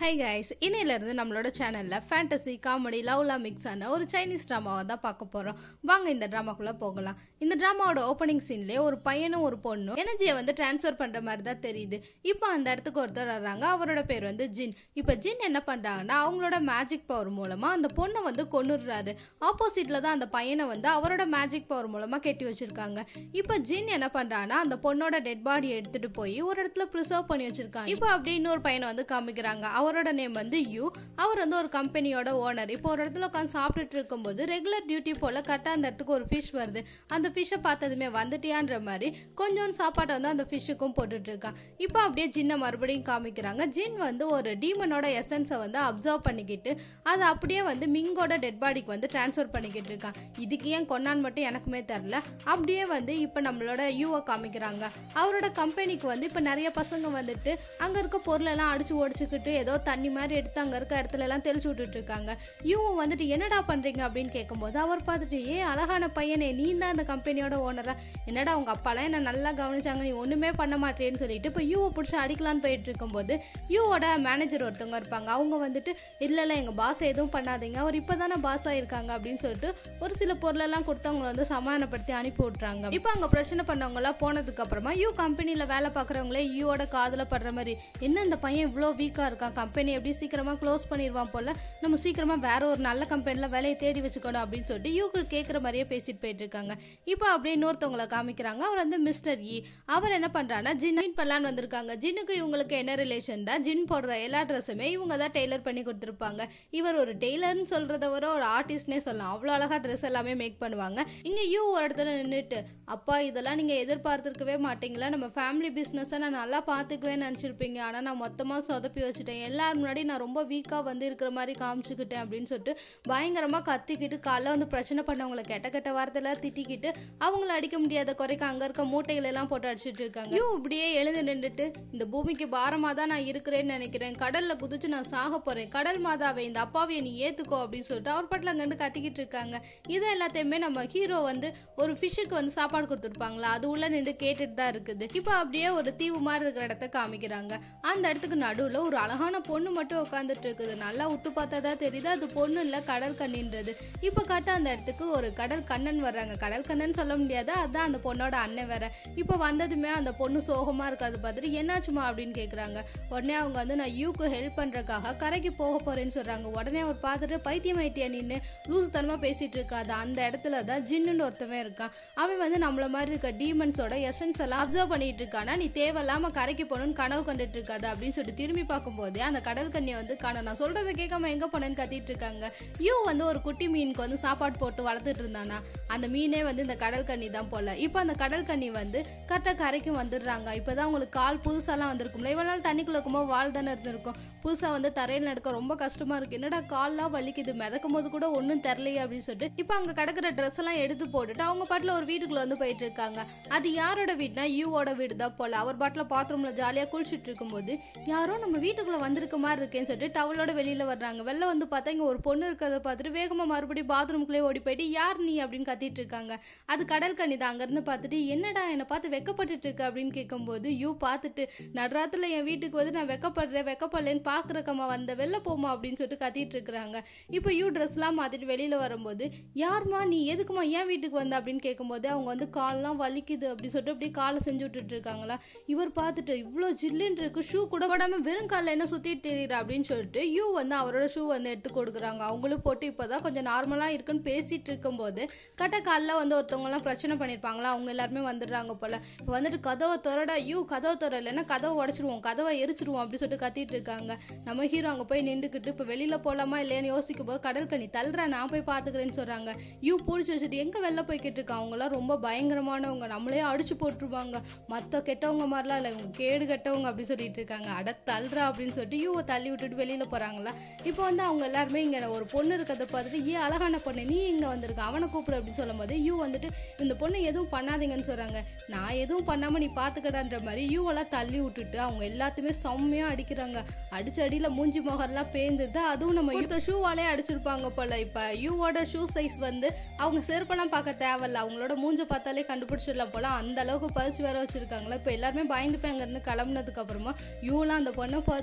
hi guys இன்னையிலேருந்து நம்மளோட சேனலில் ஃபேண்டசி காமெடி லவ்லாம் மிக்ஸ் ஆன ஒரு சைனீஸ் ட்ராமாவை தான் பார்க்க போகிறோம் வாங்க இந்த ட்ராமாக்குள்ளே போகலாம் இந்த ட்ராமாவோட ஓப்பனிங் சீன்லேயே ஒரு பையனும் ஒரு பொண்ணும் எனர்ஜியை வந்து ட்ரான்ஸ்ஃபர் பண்ணுற மாதிரி தான் தெரியுது இப்போ அந்த இடத்துக்கு ஒருத்தர் வர்றாங்க அவரோட பேர் வந்து ஜின் இப்போ ஜின் என்ன பண்ணுறாங்கன்னா அவங்களோட மேஜிக் பவர் மூலமாக அந்த பொண்ணை வந்து கொன்னுடுறாரு ஆப்போசிட்டில் தான் அந்த பையனை வந்து அவரோட மேஜிக் பவர் மூலமாக கெட்டி வச்சிருக்காங்க இப்போ ஜின் என்ன பண்ணுறாங்கன்னா அந்த பொண்ணோட டெட் பாடியை எடுத்துகிட்டு போய் ஒரு இடத்துல ப்ரிசர்வ் பண்ணி வச்சிருக்காங்க இப்போ அப்படியே இன்னொரு பையனை வந்து காமிக்கிறாங்க அவரோட நேம் வந்து யூ அவர் வந்து ஒரு கம்பெனியோட ஓனர் இப்போ ஒரு இடத்துல உட்காந்து சாப்பிட்டுட்டு இருக்கும்போது ரெகுலர் டியூட்டி போல் கரெக்டாக அந்த இடத்துக்கு ஒரு ஃபிஷ் வருது அந்த ஃபிஷ்ஷை பார்த்ததுமே வந்துட்டியான்ற மாதிரி கொஞ்சோண்டு சாப்பாட்டை வந்து அந்த ஃபிஷ்ஷுக்கும் போட்டுட்டு இருக்கான் இப்போ அப்படியே ஜின்னை மறுபடியும் காமிக்கிறாங்க ஜின் வந்து ஒரு டீமனோட எசன்ஸை வந்து அப்சர்வ் பண்ணிக்கிட்டு அதை அப்படியே வந்து மிங்கோட டெட் பாடிக்கு வந்து ட்ரான்ஸ்ஃபர் பண்ணிக்கிட்டு இருக்கான் இதுக்கு ஏன் கொன்னான்னு மட்டும் எனக்குமே தெரில அப்படியே வந்து இப்போ நம்மளோட யூவை காமிக்கிறாங்க அவரோட கம்பெனிக்கு வந்து இப்போ நிறைய பசங்க வந்துட்டு அங்கே இருக்க பொருளெல்லாம் அடிச்சு ஓடிச்சுக்கிட்டு ஏதோ தண்ணி மாதிரி எடுத்து அங்கே இருக்க இடத்துல எல்லாம் தெளிச்சு விட்டுட்டு இருக்காங்க இவங்க வந்துட்டு என்னடா பண்ணுறீங்க அப்படின்னு கேட்கும்போது அவர் பார்த்துட்டு ஏ அழகான பையனே நீ தான் அந்த கம்பெனியோட ஓனரா என்னடா உங்க அப்பாலாம் என்ன நல்லா கவனிச்சாங்க நீ ஒன்றுமே பண்ண மாட்டேன்னு சொல்லிட்டு இப்போ யூவை பிடிச்சி அடிக்கலான்னு போயிட்டு இருக்கும்போது யூவோட மேனேஜர் ஒருத்தவங்க இருப்பாங்க அவங்க வந்துட்டு இல்லை இல்லை எங்கள் பாஸ் எதுவும் பண்ணாதீங்க அவர் இப்போ தானே பாஸ் ஆயிருக்காங்க அப்படின்னு சொல்லிட்டு ஒரு சில பொருளெல்லாம் கொடுத்து அவங்கள வந்து சமாதானப்படுத்தி அனுப்பி விட்றாங்க இப்போ அங்கே பிரச்சனை பண்ணவங்களாம் போனதுக்கு அப்புறமா யூ கம்பெனியில் வேலை பார்க்குறவங்களே யூவோட காதில் படுற மாதிரி என்ன இந்த பையன் இவ்வளோ வீக்காக இருக்கான் கம்பெனி எப்படி சீக்கிரமாக க்ளோஸ் பண்ணிடுவான் போல நம்ம சீக்கிரமாக வேற ஒரு நல்ல கம்பெனியில் வேலையை தேடி வச்சுக்கணும் அப்படின்னு சொல்லிட்டு யூக்கு கேட்குற மாதிரியே பேசிட்டு போயிட்டு இருக்காங்க இப்போ அப்படியே இன்னொருத்தவங்களை காமிக்கிறாங்க அவர் வந்து மிஸ்டர் இ அவர் என்ன பண்ணுறாங்கன்னா ஜின் மீட் பண்ணலான்னு வந்திருக்காங்க ஜின்னுக்கு இவங்களுக்கு என்ன ரிலேஷன் தான் ஜின் போடுற எல்லா ட்ரெஸ்ஸுமே இவங்க தான் டெய்லர் பண்ணி கொடுத்துருப்பாங்க இவர் ஒரு டெய்லர்னு சொல்கிறத விட ஒரு ஆர்டிஸ்ட்னே சொல்லலாம் அவ்வளோ அழகாக ட்ரெஸ் எல்லாமே மேக் பண்ணுவாங்க இங்கே யூ ஒரு இடத்துல நின்றுட்டு அப்பா இதெல்லாம் நீங்கள் எதிர்பார்த்துருக்கவே மாட்டீங்களா நம்ம ஃபேமிலி பிஸ்னஸை நான் நல்லா பார்த்துக்குவேன்னு நினச்சிருப்பீங்க ஆனால் நான் மொத்தமாக சொதப்பி வச்சுட்டேன் எல்லாரும் முன்னாடி நான் ரொம்ப வீக்காக வந்து இருக்கிற மாதிரி காமிச்சுக்கிட்டேன் அப்படின்னு சொல்லிட்டு பயங்கரமாக கத்திக்கிட்டு காலைல வந்து பிரச்சனை பண்ணவங்களை கெட்ட கெட்ட வார்த்தையில திட்டிக்கிட்டு அவங்கள அடிக்க முடியாத குறைக்க அங்கே இருக்க மூட்டைகள் எல்லாம் போட்டு அடிச்சிட்டு இருக்காங்க யூ இப்படியே எழுந்து நின்றுட்டு இந்த பூமிக்கு பாரமாக தான் நான் இருக்கிறேன்னு நினைக்கிறேன் கடலில் குதிச்சு நான் சாக போகிறேன் கடல் மாதாவை இந்த அப்பாவியை நீ ஏற்றுக்கோ அப்படின்னு சொல்லிட்டு அவர் பாட்டில் அங்கேருந்து கத்திக்கிட்டு இருக்காங்க இது எல்லாத்தையுமே நம்ம ஹீரோ வந்து ஒரு ஃபிஷ்ஷுக்கு வந்து சாப்பாடு கொடுத்துருப்பாங்களா அது உள்ள நின்று கேட்டுட்டு தான் இருக்குது இப்போ அப்படியே ஒரு தீவு மாதிரி இருக்கிற இடத்த காமிக்கிறாங்க அந்த இடத்துக்கு நடுவில் ஒரு அழகான பொண்ணு மட்டும் உட்காந்துட்டு இருக்குது நல்லா உத்து பார்த்தா தான் தெரியுது அது பொண்ணு இல்லை கடல் கண்ணின்றது இப்போ காட்ட அந்த இடத்துக்கு ஒரு கடல் கண்ணன் வர்றாங்க கடல் கண்ணன் சொல்ல முடியாது அதான் அந்த பொண்ணோட அண்ணன் வேற இப்போ வந்ததுமே அந்த பொண்ணு சோகமாக இருக்காது பார்த்துட்டு என்னாச்சுமா அப்படின்னு கேட்குறாங்க உடனே அவங்க வந்து நான் யூக்கு ஹெல்ப் பண்ணுறக்காக கரைக்கு போக போகிறேன்னு சொல்கிறாங்க உடனே அவர் பார்த்துட்டு பைத்தியம் ஐட்டியா நின்று லூசுத்தனமாக பேசிகிட்டு இருக்காது அந்த இடத்துல தான் ஜின்னுன்னு ஒருத்தவன் இருக்கான் அவன் வந்து நம்மள மாதிரி இருக்க டீமன்ஸோட எசன்ஸ் எல்லாம் அப்சர்வ் பண்ணிட்டு இருக்கானா நீ தேவையில்லாம கரைக்கு போகணும்னு கனவு கண்டுட்டு இருக்காது அப்படின்னு சொல்லிட்டு திரும்பி பார்க்கும்போது அந்த கடல் கண்ணியை வந்து காண நான் சொல்றதை கேட்காம எங்க போனேன்னு கத்திட்டு இருக்காங்க யூ வந்து ஒரு குட்டி மீனுக்கு வந்து சாப்பாடு போட்டு வளர்த்துட்டு இருந்தானா அந்த மீனே வந்து இந்த கடல் கண்ணி தான் போல இப்போ அந்த கடல் கண்ணி வந்து கரெக்டாக கரைக்கு வந்துடுறாங்க இப்போதான் உங்களுக்கு கால் புதுசாலாம் வந்திருக்கும்ல இவ்வளோ நாள் தண்ணிக்குள்ள இருக்கும்போது வால் தானே இருந்திருக்கும் புதுசாக வந்து தரையில் நடக்க ரொம்ப கஷ்டமா இருக்கு என்னடா கால்லாம் வலிக்குது மிதக்கும் போது கூட ஒன்றும் தெரிலையே அப்படின்னு சொல்லிட்டு இப்போ அங்கே கிடக்கிற ட்ரெஸ் எல்லாம் எடுத்து போட்டுட்டு அவங்க பாட்டில் ஒரு வீட்டுக்குள்ள வந்து போயிட்டு இருக்காங்க அது யாரோட வீடுனா யூவோட வீடு தான் போல அவர் பாட்டில் பாத்ரூம்ல ஜாலியாக குளிச்சுட்டு இருக்கும்போது யாரோ நம்ம வீட்டுக்குள்ள வந்திருக்க மாதிரி இருக்கேன்னு சொல்லிட்டு டவலோட வெளியில வர்றாங்க வெளில வந்து பார்த்தா இங்க ஒரு பொண்ணு இருக்கிறத பார்த்துட்டு வேகமா மறுபடியும் பாத்ரூம்குள்ளே ஓடி போயிட்டு யார் நீ அப்படின்னு கத்திட்டு இருக்காங்க அது கடல் கண்ணி தான் அங்கிருந்து பார்த்துட்டு என்னடா என்னை பார்த்து வெக்கப்பட்டுட்டு இருக்க அப்படின்னு கேட்கும்போது யூ பார்த்துட்டு நடுராத்துல என் வீட்டுக்கு வந்து நான் வெக்கப்படுறேன் வெக்கப்படலன்னு பாக்குறக்கம்மா வந்த வெளில போமா அப்படின்னு சொல்லிட்டு கத்திட்டு இருக்கிறாங்க இப்போ யூ ட்ரெஸ்லாம் மாத்திட்டு வெளியில வரும்போது யாருமா நீ எதுக்குமா ஏன் வீட்டுக்கு வந்த அப்படின்னு கேட்கும்போது அவங்க வந்து கால்லாம் வலிக்குது அப்படின்னு சொல்லிட்டு அப்படியே காலை செஞ்சு விட்டுட்டு இருக்காங்களா இவர் பார்த்துட்டு இவ்வளோ ஜில்லுன்னு இருக்கு ஷூ கூட போடாம வெறும் காலில் என்ன சுத்திட்டு தெரியுற அப்படின்னு சொல்லிட்டு யூ வந்து அவரோட ஷூ வந்து எடுத்து கொடுக்குறாங்க அவங்களும் போட்டு இப்போதான் கொஞ்சம் நார்மலாக இருக்குன்னு பேசிட்டு இருக்கும்போது கட்ட காலில் வந்து ஒருத்தவங்கலாம் பிரச்சனை பண்ணியிருப்பாங்களா அவங்க எல்லாருமே வந்துடுறாங்க போல இப்போ வந்துட்டு கதவை திறடா யூ கதவை திற இல்லைன்னா கதவை உடச்சிருவோம் கதவை எரிச்சிருவோம் அப்படின்னு சொல்லிட்டு கத்திட்டு இருக்காங்க நம்ம ஹீரோ அங்கே போய் நின்றுக்கிட்டு இப்போ வெளியில போகலாமா இல்லையான்னு யோசிக்கும் போது கடற்கனி தள்ளுறா நான் போய் பார்த்துக்கிறேன்னு சொல்றாங்க யூ பிடிச்சி வச்சுட்டு எங்கே வெளில போய்கிட்டு இருக்காங்க அவங்களாம் ரொம்ப பயங்கரமானவங்க நம்மளே அடிச்சு போட்டுருவாங்க மற்ற கெட்டவங்க மாதிரிலாம் இல்லை இவங்க கேடு கெட்டவங்க அப்படி சொல்லிட்டு இருக்காங்க அட தள்ளுறா அப்படின்னு சொல்லிட்டு யூவை தள்ளி விட்டுட்டு வெளியில போறாங்களா இப்போ வந்து அவங்க எல்லாருமே இங்கே ஒரு பொண்ணு இருக்கிறத பார்த்துட்டு ஏன் அழகான பொண்ணு நீ இங்கே வந்திருக்க அவனை கூப்பிடு அப்படின்னு சொல்லும்போது யூ வந்துட்டு இந்த பொண்ணு எதுவும் பண்ணாதீங்கன்னு சொல்றாங்க நான் எதுவும் பண்ணாம நீ பாத்துக்கடான்ற மாதிரி யூவெல்லாம் தள்ளி விட்டுட்டு அவங்க எல்லாத்தையுமே செம்மையா அடிக்கிறாங்க அடிச்ச அடியில மூஞ்சி முகர்லாம் பேந்துருது அதுவும் நம்ம யூத்த ஷூவாலே அடிச்சிருப்பாங்க போல இப்ப யூவோட ஷூ சைஸ் வந்து அவங்க செருப்பெல்லாம் பார்க்க தேவையில்ல அவங்களோட மூஞ்ச பார்த்தாலே கண்டுபிடிச்சிடலாம் போல அந்த அளவுக்கு பதிச்சு வேற வச்சிருக்காங்களா இப்போ எல்லாருமே பயந்து போய் அங்கேருந்து கிளம்புனதுக்கு அப்புறமா யூலாம் அந்த பொண்ணை பார்த்துட்டு நீ என்ன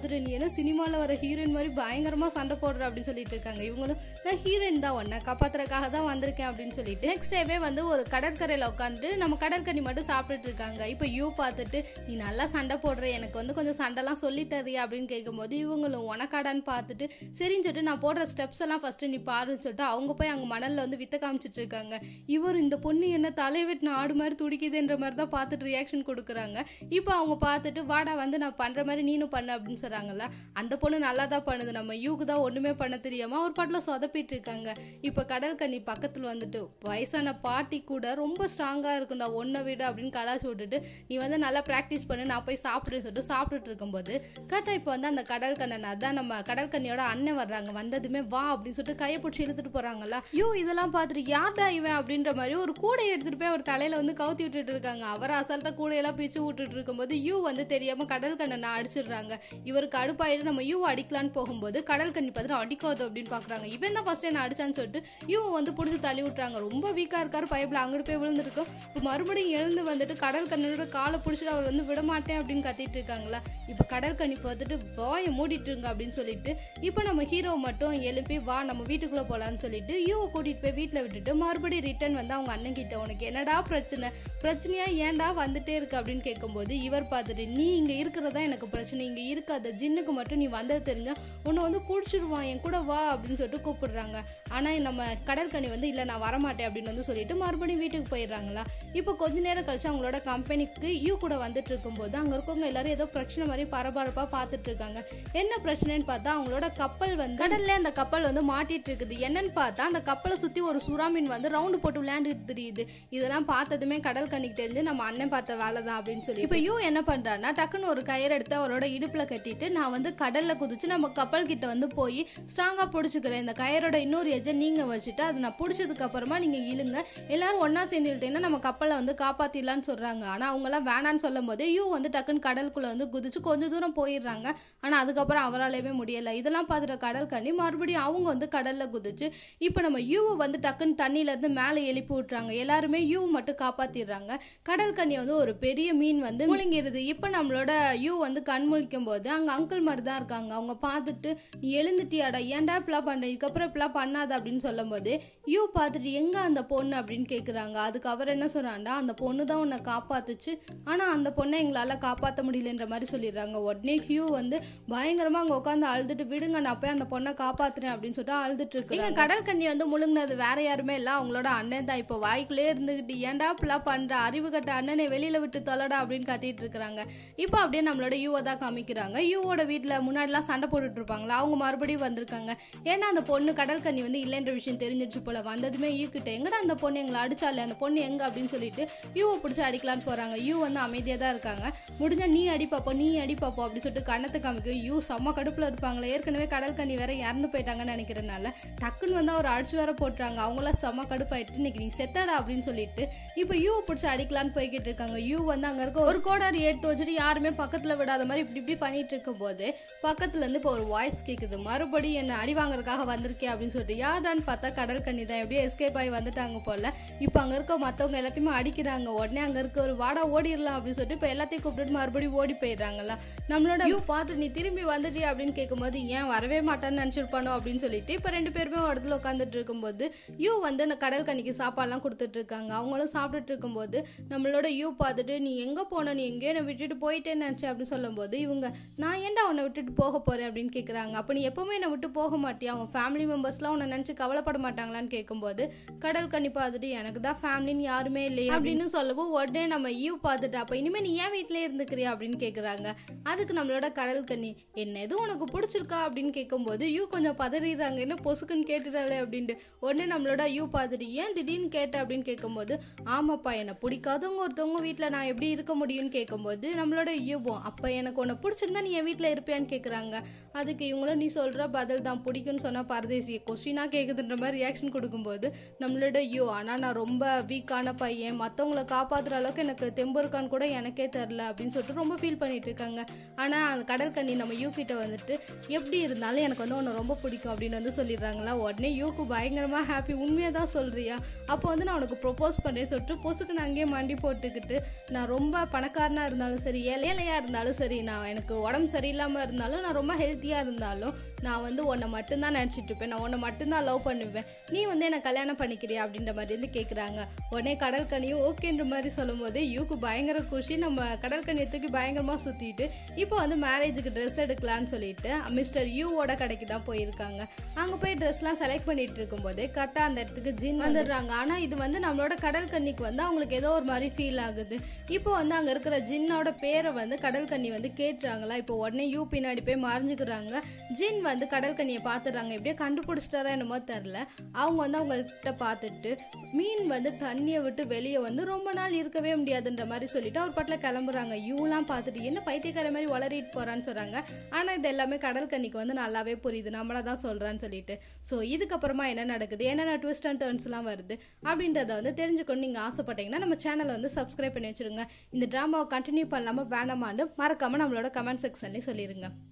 சினிமாவில் வர ஹீரோயின் மாதிரி பயங்கரமாக சண்டை போடுற அப்படின்னு சொல்லிட்டு இருக்காங்க இவங்களும் நான் ஹீரோயின் தான் உன்னை காப்பாத்துறதுக்காக தான் வந்திருக்கேன் அப்படின்னு சொல்லிட்டு நெக்ஸ்ட் டேவே வந்து ஒரு கடற்கரையில் உட்காந்துட்டு நம்ம கடற்கனி மட்டும் சாப்பிட்டுட்டு இருக்காங்க இப்போ யூ பார்த்துட்டு நீ நல்லா சண்டை போடுற எனக்கு வந்து கொஞ்சம் சண்டைலாம் சொல்லி தரியா அப்படின்னு கேட்கும்போது இவங்களும் உனக்காடான்னு பார்த்துட்டு சரின்னு சொல்லிட்டு நான் போடுற ஸ்டெப்ஸ் எல்லாம் ஃபஸ்ட்டு நீ பாருன்னு சொல்லிட்டு அவங்க போய் அங்கே மணலில் வந்து வித்த காமிச்சிட்டு இருக்காங்க இவர் இந்த பொண்ணு என்ன தலையை வெட்டின ஆடு மாதிரி துடிக்குதுன்ற மாதிரி தான் பார்த்துட்டு ரியாக்ஷன் கொடுக்குறாங்க இப்போ அவங்க பார்த்துட்டு வாடா வந்து நான் பண்ணுற மாதிரி நீனும் பண்ணு அப்படின்னு சொல்கிறாங்கல்ல அந்த பொண்ணு நல்லா தான் பண்ணுது நம்ம யூக்கு தான் ஒன்றுமே பண்ண தெரியாமல் ஒரு பாட்டில் சொதப்பிட்டு இருக்காங்க இப்போ கடல் கண்ணி பக்கத்தில் வந்துட்டு வயசான பாட்டி கூட ரொம்ப ஸ்ட்ராங்காக இருக்கும்டா ஒன்றை விட அப்படின்னு கலாச்சி விட்டுட்டு நீ வந்து நல்லா ப்ராக்டிஸ் பண்ணு நான் போய் சாப்பிடுன்னு சொல்லிட்டு சாப்பிட்டுட்டு இருக்கும்போது கரெக்டாக இப்போ வந்து அந்த கடல் கண்ணன் அதான் நம்ம கடல் கண்ணியோட அண்ணன் வர்றாங்க வந்ததுமே வா அப்படின்னு சொல்லிட்டு கையை பிடிச்சி இழுத்துட்டு போகிறாங்கல்ல ஐயோ இதெல்லாம் பார்த்துட்டு யார்டா இவன் அப்படின்ற மாதிரி ஒரு கூடையை எடுத்துகிட்டு போய் அவர் தலையில் வந்து கவுத்தி விட்டுட்டு இருக்காங்க அவர் அசால்ட்டாக கூடையெல்லாம் பிச்சு விட்டுட்டு இருக்கும்போது யூ வந்து தெரியாமல் கடல் கண்ணனை அடிச்சிடுறாங்க இவருக்கு அடுப்பாயிட்டு நம்ம யூ அடிக்கலான்னு போகும்போது கடல் கண்ணி பார்த்துட்டு அடிக்காது அப்படின்னு பார்க்குறாங்க இவன் தான் ஃபஸ்ட் என்ன அடிச்சான்னு சொல்லிட்டு யூ வந்து பிடிச்சி தள்ளி விட்றாங்க ரொம்ப வீக்காக இருக்காரு பைப்பில் அங்கிட்டு போய் விழுந்துருக்கோம் இப்போ மறுபடியும் எழுந்து வந்துட்டு கடல் கண்ணனோட காலை பிடிச்சிட்டு அவர் வந்து விட மாட்டேன் அப்படின்னு கத்திட்டு இருக்காங்களா இப்போ கடல் கண்ணி பார்த்துட்டு வாயை மூடிட்டு இருங்க அப்படின்னு சொல்லிட்டு இப்போ நம்ம ஹீரோ மட்டும் எழுப்பி வா நம்ம வீட்டுக்குள்ளே போகலான்னு சொல்லிட்டு யூவை கூட்டிகிட்டு போய் வீட்டில் விட்டுட்டு மறுபடியும் ரிட்டர்ன் வந்து அவங்க அண்ணன் கிட்ட உனக்கு என்னடா பிரச்சனை பிரச்சனையா ஏன்டா வந்துட்டே இருக்கு அப்படின்னு கேட்கும்போது இவர் பார்த்துட்டு நீ இங்கே இருக்கிறதா எனக்கு பிரச்சனை இங்கே இருக்காத ஜின்னுக்கு மட்டும் நீ வந்தது தெரிஞ்சா உன்னை வந்து பிடிச்சிடுவான் என் கூட வா அப்படின்னு சொல்லிட்டு கூப்பிடுறாங்க ஆனால் நம்ம கடற்கனி வந்து இல்லை நான் வரமாட்டேன் அப்படின்னு வந்து சொல்லிட்டு மறுபடியும் வீட்டுக்கு போயிடுறாங்களா இப்போ கொஞ்ச நேரம் கழிச்சு அவங்களோட கம்பெனிக்கு யூ கூட வந்துட்டு இருக்கும்போது அங்கே இருக்கவங்க எல்லாரும் ஏதோ பிரச்சனை மாதிரி பரபரப்பாக பார்த்துட்டு இருக்காங்க என்ன பிரச்சனைன்னு பார்த்தா அவங்களோட கப்பல் வந்து கடல்ல அந்த கப்பல் வந்து மாட்டிட்டு இருக்குது என்னன்னு பார்த்தா அந்த கப்பலை சுற்றி ஒரு சுறாமீன் வந்து ரவுண்டு போட்டு விளையாண்டுட்டு தெரியுது இதெல்லாம் பார்த்ததுமே கடல் கண்ணிக்கு தெரிஞ்சு நம்ம அண்ணன் பார்த்த வேலை தான் அப்படின்னு சொல்லி இப்போ யூ என்ன பண்ணுறாருன்னா டக்குன்னு ஒரு கயிறு எடுத்து அவரோட இடுப்பில் கட்டிட்டு நான் வந்து கடலில் குதிச்சு நம்ம கப்பல் கிட்ட வந்து போய் ஸ்ட்ராங்காக பிடிச்சிக்கிறேன் இந்த கயிறோட இன்னொரு எஜ்ஜை நீங்கள் வச்சுட்டு அதை நான் பிடிச்சதுக்கு அப்புறமா நீங்கள் இழுங்க எல்லாரும் ஒன்றா சேர்ந்து இழுத்தீங்கன்னா நம்ம கப்பலை வந்து காப்பாற்றிடலான்னு சொல்கிறாங்க ஆனால் அவங்களாம் வேணான்னு சொல்லும் போது யூ வந்து டக்குன்னு கடலுக்குள்ளே வந்து குதிச்சு கொஞ்சம் தூரம் போயிடுறாங்க ஆனால் அதுக்கப்புறம் அவராலேயுமே முடியலை இதெல்லாம் பார்த்துட்ட கடல் கண்ணி மறுபடியும் அவங்க வந்து கடலில் குதிச்சு இப்போ நம்ம யூவை வந்து டக்குன்னு தண்ணியிலேருந்து மேலே எழுப்பி விட்றாங்க எல்லாருமே யூ மட்டும் காப்பாற்றிடுறாங்க கடல் கண்ணியை வந்து ஒரு பெரிய மீன் வந்து முழுங்கிருது இப்போ நம்மளோட யூ வந்து கண் முழிக்கும் போது அங்கே அங்கிள் மாதிரி தான் இருக்காங்க அவங்க பார்த்துட்டு நீ எழுந்துட்டியாடா ஏன்டா இப்படிலாம் பண்ணுற இதுக்கப்புறம் இப்படிலாம் பண்ணாத அப்படின்னு சொல்லும்போது யூ பார்த்துட்டு எங்கே அந்த பொண்ணு அப்படின்னு கேட்குறாங்க அதுக்கு அவர் என்ன சொல்கிறாண்டா அந்த பொண்ணு தான் உன்னை காப்பாத்துச்சு ஆனால் அந்த பொண்ணை எங்களால் காப்பாற்ற முடியலன்ற மாதிரி சொல்லிடுறாங்க உடனே ஹியூ வந்து பயங்கரமாக அங்கே உட்காந்து அழுதுட்டு விடுங்க நான் போய் அந்த பொண்ணை காப்பாத்துறேன் அப்படின்னு சொல்லிட்டு அழுதுட்டு இருக்கு இங்கே கடல் கண்ணி வந்து முழுங்கினது வேற யாருமே இல்லை அவங்களோட அண்ணன் தான் இப்போ வாய்க்குள்ளே இருந்துக்கிட்டு ஏன்டா இப்படிலாம் பண்ணுற அறிவு கட்ட அண்ணனை வெளியில் விட்டு தொலைடா அப்படின்னு கத்திட்டு இருக்கிறாங்க இப்போ அப்படியே நம்மளோட யூவை தான் காமிக்கிறாங்க யூவோட வீட்டில் முன்னாடிலாம் சண்டை போட்டுட்டு இருப்பாங்களா அவங்க மறுபடியும் வந்திருக்காங்க ஏன்னா அந்த பொண்ணு கடல் கண்ணி வந்து இல்லைன்ற விஷயம் தெரிஞ்சிருச்சு போல வந்ததுமே யூ கிட்ட எங்கடா அந்த பொண்ணு எங்களை அடிச்சாலே அந்த பொண்ணு எங்க அப்படின்னு சொல்லிட்டு யூவை பிடிச்சி அடிக்கலான்னு போறாங்க யூ வந்து அமைதியாக தான் இருக்காங்க முடிஞ்சா நீ அடி பாப்போம் நீ அடி பாப்போம் அப்படின்னு சொல்லிட்டு கண்ணத்தை காமிக்கும் யூ செம்ம கடுப்பில் இருப்பாங்களே ஏற்கனவே கடல் கண்ணி வேற இறந்து போயிட்டாங்கன்னு நினைக்கிறனால டக்குன்னு வந்து அவர் அடிச்சு வேற போட்டுறாங்க அவங்களாம் செம்ம கடுப்பாயிட்டு இன்னைக்கு நீ செத்தடா அப்படின்னு சொல்லிட்டு இப்போ யூவை பிடிச்சி அடிக்கலான்னு போய்கிட்டு இருக்காங்க யூ வந்து அங்கே இருக்க ஒரு கோடாரி எடுத்து வச்சுட்டு யாருமே பக்கத்தில் விடாத மாதிரி இப்படி இப்படி பண்ணிட்டு இருக்கும்போது பக்கத்துல இருந்து இப்போ ஒரு வாய்ஸ் கேட்குது மறுபடியும் என்ன அடி வாங்குறதுக்காக வந்திருக்கேன் அப்படின்னு சொல்லிட்டு யாரான்னு பார்த்தா கடல் கண்ணி தான் எப்படியோ எஸ்கேப் ஆகி வந்துட்டாங்க போல இப்போ அங்கே இருக்க மற்றவங்க எல்லாத்தையுமே அடிக்கிறாங்க உடனே அங்கே இருக்க ஒரு வாடா ஓடிடலாம் அப்படின்னு சொல்லிட்டு இப்போ எல்லாத்தையும் கூப்பிட்டுட்டு மறுபடியும் ஓடி போயிடுறாங்கல்ல நம்மளோட யூ பார்த்து நீ திரும்பி வந்துட்டியா அப்படின்னு கேட்கும்போது ஏன் வரவே மாட்டான்னு நினச்சிருப்பானோ அப்படின்னு சொல்லிட்டு இப்போ ரெண்டு பேருமே ஒரு இடத்துல உட்காந்துட்டு இருக்கும்போது யூ வந்து அந்த கடல் கண்ணிக்கு சாப்பாடுலாம் கொடுத்துட்டு இருக்காங்க அவங்களும் சாப்பிட்டுட்டு இருக்கும்போது நம்மளோட யூ பார்த்துட்டு நீ எங்கே போன நீ எங்கேயோ என்னை விட்டுட்டு போயிட்டேன்னு நினச்சேன் அப்படின்னு சொல்லும்போது இவங்க நான் ஏன்டா உன்னை விட்டுட்டு போக போகிறேன் அப்படின்னு கேட்குறாங்க அப்போ நீ எப்பவுமே என்னை விட்டு போக மாட்டியா அவன் ஃபேமிலி மெம்பர்ஸ்லாம் உன்னை நினச்சி கவலைப்பட மாட்டாங்களான்னு கேட்கும்போது கடல் கண்ணி பார்த்துட்டு எனக்கு தான் ஃபேமிலின்னு யாருமே இல்லையே அப்படின்னு சொல்லவும் உடனே நம்ம யூ பார்த்துட்டு அப்போ இனிமேல் நீ ஏன் வீட்டிலே இருந்துக்கிறியா அப்படின்னு கேட்குறாங்க அதுக்கு நம்மளோட கடல் கண்ணி என்ன எதுவும் உனக்கு பிடிச்சிருக்கா அப்படின்னு கேட்கும்போது யூ கொஞ்சம் பதறிடுறாங்க என்ன பொசுக்குன்னு கேட்டுட்டாலே அப்படின்ட்டு உடனே நம்மளோட யூ பார்த்துட்டு ஏன் திடீர்னு கேட்ட அப்படின்னு கேட்கும்போது ஆமாப்பா என்னை பிடிக்காதவங்க ஒருத்தவங்க வீட்டில் நான் எப்படி இருக்க முடியும்னு கேட்கும்போது நம்மளோட யூவும் அப்போ எனக்கு உன்னை பிடிச்சிருந்தா நீ என் வீட்டில் இருப்பியான்னு கேட்குறாங்க அதுக்கு இவங்களும் நீ சொல்கிற பதில் தான் பிடிக்கும்னு சொன்னால் பரதேசி கொஸ்டினாக கேட்குதுன்ற மாதிரி ரியாக்ஷன் கொடுக்கும்போது நம்மளோட யூ ஆனால் நான் ரொம்ப வீக்கான பையன் மற்றவங்கள காப்பாற்றுற அளவுக்கு எனக்கு தெம்பு இருக்கான்னு கூட எனக்கே தெரில அப்படின்னு சொல்லிட்டு ரொம்ப ஃபீல் பண்ணிட்டு இருக்காங்க ஆனால் அந்த கடற்கண்ணி நம்ம யூ கிட்ட வந்துட்டு எப்படி இருந்தாலும் எனக்கு வந்து உன்னை ரொம்ப பிடிக்கும் அப்படின்னு வந்து சொல்லிடுறாங்களா உடனே யூக்கு பயங்கரமாக ஹாப்பி உண்மையாக தான் சொல்கிறியா அப்போ வந்து நான் உனக்கு ப்ரொப்போஸ் பண்ணேன் சொல்லிட்டு பொசுக்கு நான் அங்கேயே மண்டி போட்டுக்கிட்டு நான் ரொம்ப பணக்காரனாக இருந்தாலும் சரி ஏழை ஏழையாக இருந்தாலும் சரி நான் எனக்கு உடம்பு சரியில்லாமல் இல்லாமல் இருந்தாலும் நான் ரொம்ப ஹெல்த்தியாக இருந்தாலும் நான் வந்து உன்னை மட்டும்தான் நினச்சிட்டு இருப்பேன் நான் உன்னை மட்டும்தான் லவ் பண்ணுவேன் நீ வந்து என்னை கல்யாணம் பண்ணிக்கிறியா அப்படின்ற மாதிரி வந்து கேட்குறாங்க உடனே கடற்கனியும் ஓகேன்ற மாதிரி சொல்லும்போது யூக்கு பயங்கர குஷி நம்ம கடற்கனியை தூக்கி பயங்கரமாக சுற்றிட்டு இப்போ வந்து மேரேஜுக்கு ட்ரெஸ் எடுக்கலான்னு சொல்லிட்டு மிஸ்டர் யூவோட கடைக்கு தான் போயிருக்காங்க அங்கே போய் ட்ரெஸ்லாம் செலக்ட் பண்ணிட்டு இருக்கும்போது கரெக்டாக அந்த இடத்துக்கு ஜின் வந்துடுறாங்க ஆனால் இது வந்து நம்மளோட கடல் கன்னிக்கு வந்து அவங்களுக்கு ஏதோ ஒரு மாதிரி ஃபீல் ஆகுது இப்போ வந்து அங்கே இருக்கிற ஜின்னோட பேரை வந்து கடல் கன்னி வந்து கேட்டுறாங்களா இப்போ உடனே யூ பின்னாடி போய் மறைஞ்சுக்கிறாங்க ஜின் வந்து கடல் கன்னியை பார்த்துடுறாங்க எப்படியோ கண்டுபிடிச்சிட்டாரா என்னமோ தெரில அவங்க வந்து அவங்கள்ட்ட பார்த்துட்டு மீன் வந்து தண்ணியை விட்டு வெளியே வந்து ரொம்ப நாள் இருக்கவே முடியாதுன்ற மாதிரி சொல்லிட்டு அவர் பாட்டில் கிளம்புறாங்க யூலாம் பார்த்துட்டு என்ன பைத்தியக்கார மாதிரி வளரிட்டு போகிறான்னு சொல்கிறாங்க ஆனால் இது எல்லாமே கடல் கன்னிக்கு வந்து நல்லாவே புரியுது நம்மளை தான் சொல்கிறான்னு சொல்லிட்டு ஸோ இதுக்கப்புறமா என்ன நடக்குது என்னென்ன ட்விஸ்ட் அண்ட் டர்ன்ஸ்லாம் வருது அப்படின்றத வந்து தெரிஞ்சுக்கணும் நீங்கள் ஆசைப்பட்டீங்கன்னா நம்ம சேனலை வந்து சப்ஸ்கிரைப் பண்ணி வச்சுருங்க இந்த ட்ராமாவை கண்டினியூ பண்ணலாமா வேணாமான்னு மறக்காமல் நம்மளோட கமெண்ட் செக்ஷன்லேயே சொல்லிடுங்க